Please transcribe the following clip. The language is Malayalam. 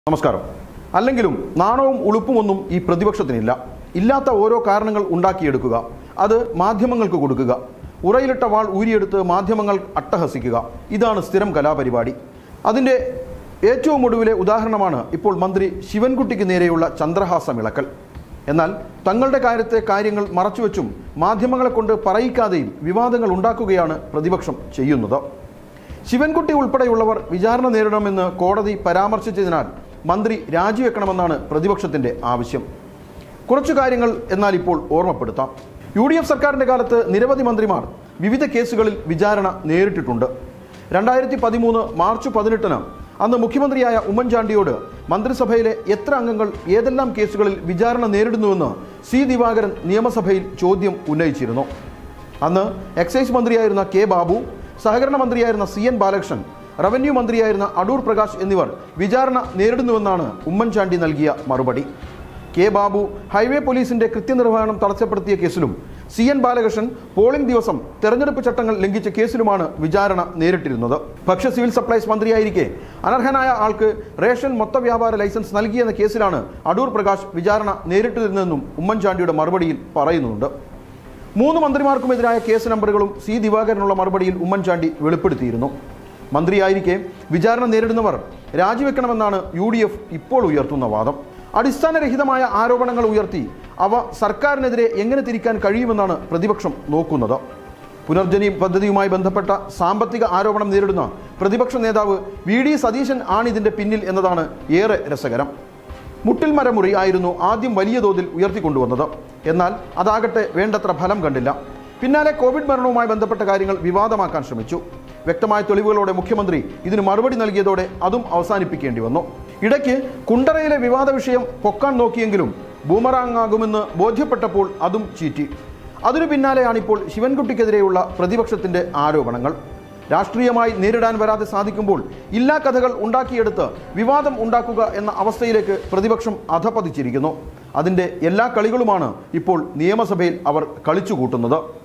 നമസ്കാരം അല്ലെങ്കിലും നാണവും ഉളുപ്പുമൊന്നും ഈ പ്രതിപക്ഷത്തിനില്ല ഇല്ലാത്ത ഓരോ കാരണങ്ങൾ ഉണ്ടാക്കിയെടുക്കുക അത് മാധ്യമങ്ങൾക്ക് കൊടുക്കുക ഉറയിലിട്ട വാൾ ഊരിയെടുത്ത് മാധ്യമങ്ങൾ അട്ടഹസിക്കുക ഇതാണ് സ്ഥിരം കലാപരിപാടി അതിൻ്റെ ഏറ്റവും ഒടുവിലെ ഉദാഹരണമാണ് ഇപ്പോൾ മന്ത്രി ശിവൻകുട്ടിക്ക് നേരെയുള്ള ചന്ദ്രഹാസം ഇളക്കൽ എന്നാൽ തങ്ങളുടെ കാര്യത്തെ കാര്യങ്ങൾ മറച്ചുവെച്ചും മാധ്യമങ്ങളെ കൊണ്ട് പറയിക്കാതെയും വിവാദങ്ങൾ ഉണ്ടാക്കുകയാണ് പ്രതിപക്ഷം ചെയ്യുന്നത് ശിവൻകുട്ടി ഉൾപ്പെടെയുള്ളവർ വിചാരണ നേരിടണമെന്ന് കോടതി പരാമർശിച്ചതിനാൽ മന്ത്രി രാജിവെക്കണമെന്നാണ് പ്രതിപക്ഷത്തിന്റെ ആവശ്യം കുറച്ചു കാര്യങ്ങൾ എന്നാൽ ഇപ്പോൾ ഓർമ്മപ്പെടുത്താം യു ഡി എഫ് സർക്കാരിന്റെ കാലത്ത് നിരവധി മന്ത്രിമാർ വിവിധ കേസുകളിൽ വിചാരണ നേരിട്ടിട്ടുണ്ട് രണ്ടായിരത്തി പതിമൂന്ന് മാർച്ച് പതിനെട്ടിന് അന്ന് മുഖ്യമന്ത്രിയായ ഉമ്മൻചാണ്ടിയോട് മന്ത്രിസഭയിലെ എത്ര അംഗങ്ങൾ ഏതെല്ലാം കേസുകളിൽ വിചാരണ നേരിടുന്നുവെന്ന് സി ദിവാകരൻ നിയമസഭയിൽ ചോദ്യം ഉന്നയിച്ചിരുന്നു അന്ന് എക്സൈസ് മന്ത്രിയായിരുന്ന കെ ബാബു സഹകരണ മന്ത്രിയായിരുന്ന സി എൻ ബാലകൃഷ്ണൻ റവന്യൂ മന്ത്രിയായിരുന്ന അടൂർ പ്രകാശ് എന്നിവർ വിചാരണ നേരിടുന്നുവെന്നാണ് ഉമ്മൻചാണ്ടി നൽകിയ മറുപടി കെ ബാബു ഹൈവേ പോലീസിന്റെ കൃത്യനിർവഹണം തടസ്സപ്പെടുത്തിയ കേസിലും സി എൻ ബാലകൃഷ്ണൻ പോളിംഗ് ദിവസം തെരഞ്ഞെടുപ്പ് ചട്ടങ്ങൾ ലംഘിച്ച കേസിലുമാണ് വിചാരണ നേരിട്ടിരുന്നത് ഭക്ഷ്യ സിവിൽ സപ്ലൈസ് മന്ത്രിയായിരിക്കെ അനർഹനായ ആൾക്ക് റേഷൻ മൊത്ത വ്യാപാര ലൈസൻസ് നൽകിയെന്ന കേസിലാണ് അടൂർ പ്രകാശ് വിചാരണ നേരിട്ടിരുന്നതെന്നും ഉമ്മൻചാണ്ടിയുടെ മറുപടിയിൽ പറയുന്നുണ്ട് മൂന്ന് മന്ത്രിമാർക്കുമെതിരായ കേസ് നമ്പറുകളും സി ദിവാകരനുള്ള മറുപടിയിൽ ഉമ്മൻചാണ്ടി വെളിപ്പെടുത്തിയിരുന്നു മന്ത്രിയായിരിക്കെ വിചാരണ നേരിടുന്നവർ രാജിവെക്കണമെന്നാണ് യു ഡി എഫ് ഇപ്പോൾ ഉയർത്തുന്ന വാദം അടിസ്ഥാനരഹിതമായ ആരോപണങ്ങൾ ഉയർത്തി അവ സർക്കാരിനെതിരെ എങ്ങനെ തിരിക്കാൻ കഴിയുമെന്നാണ് പ്രതിപക്ഷം നോക്കുന്നത് പുനർജനി പദ്ധതിയുമായി ബന്ധപ്പെട്ട സാമ്പത്തിക ആരോപണം നേരിടുന്ന പ്രതിപക്ഷ നേതാവ് വി ഡി സതീശൻ ആണിതിന്റെ പിന്നിൽ എന്നതാണ് ഏറെ രസകരം മുട്ടിൽ മരമുറി ആയിരുന്നു ആദ്യം വലിയ തോതിൽ ഉയർത്തിക്കൊണ്ടുവന്നത് എന്നാൽ അതാകട്ടെ വേണ്ടത്ര ഫലം കണ്ടില്ല പിന്നാലെ കോവിഡ് മരണവുമായി ബന്ധപ്പെട്ട കാര്യങ്ങൾ വിവാദമാക്കാൻ ശ്രമിച്ചു വ്യക്തമായ തെളിവുകളോടെ മുഖ്യമന്ത്രി ഇതിന് മറുപടി നൽകിയതോടെ അതും അവസാനിപ്പിക്കേണ്ടി വന്നു ഇടയ്ക്ക് കുണ്ടറയിലെ വിവാദ വിഷയം പൊക്കാൻ നോക്കിയെങ്കിലും ബൂമറാങ്ങാകുമെന്ന് ബോധ്യപ്പെട്ടപ്പോൾ അതും ചീറ്റി അതിനു പിന്നാലെയാണിപ്പോൾ ശിവൻകുട്ടിക്കെതിരെയുള്ള പ്രതിപക്ഷത്തിന്റെ ആരോപണങ്ങൾ രാഷ്ട്രീയമായി നേരിടാൻ വരാതെ സാധിക്കുമ്പോൾ ഇല്ലാ കഥകൾ ഉണ്ടാക്കിയെടുത്ത് വിവാദം ഉണ്ടാക്കുക എന്ന അവസ്ഥയിലേക്ക് പ്രതിപക്ഷം അധപതിച്ചിരിക്കുന്നു അതിൻ്റെ എല്ലാ കളികളുമാണ് ഇപ്പോൾ നിയമസഭയിൽ അവർ കളിച്ചുകൂട്ടുന്നത്